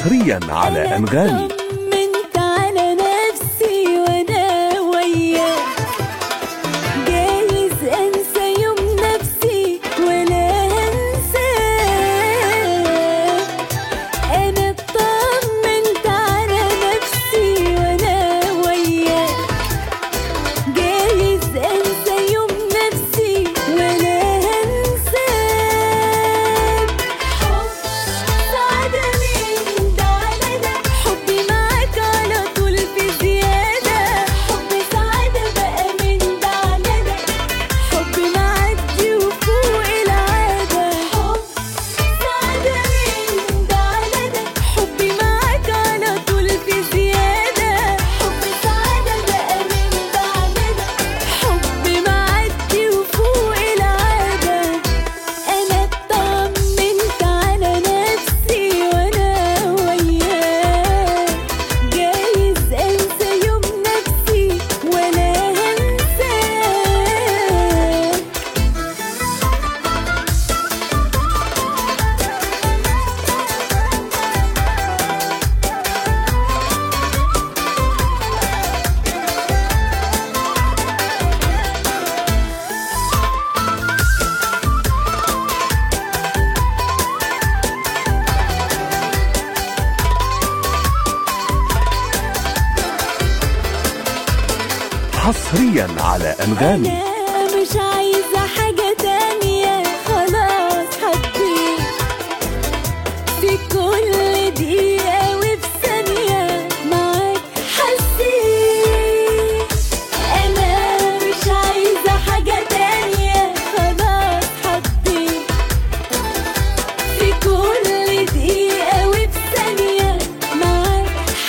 حصريا على أنغامي طمنت على نفسي وانا وياك جايز انسى يوم نفسي ولا هنساك انا اطمنت على نفسي وانا وياك جايز انسى يوم نفسي ولا هنساك حب سعادة من ده على ده حبي معاك على طول في زيادة حب سعادة بقى من ده على ده حبي معدي وفوق العادة حب سعادة من ده على ده حبي معاك على طول في زيادة حب سعادة بقى من ده على ده حبي معدي وفوق العادة أنا اطمنت على نفسي وأنا وياك جايز أنسى يوم نفسي ولا هنساك حصريا على أنغامي أنا مش عايزة حاجة تانية خلاص حبيت في كل دقيقة وفي ثانية معاك حسيت أنا مش عايزة حاجة تانية خلاص حبيت في كل دقيقة وفي ثانية معاك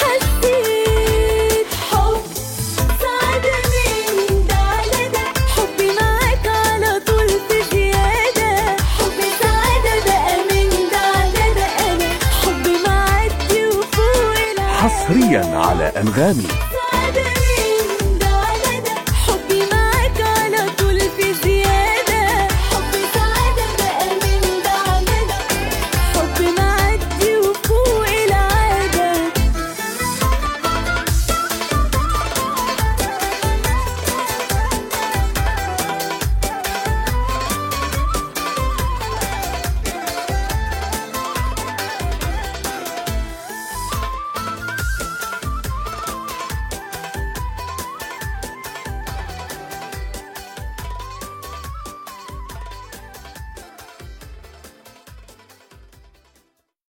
حسيت حب سعادة من ده على ده حبي معاك على طول في زيادة حبي سعادة بقى من ده على ده أنا حبي معدي وفوق العادة حصريا على أنغامي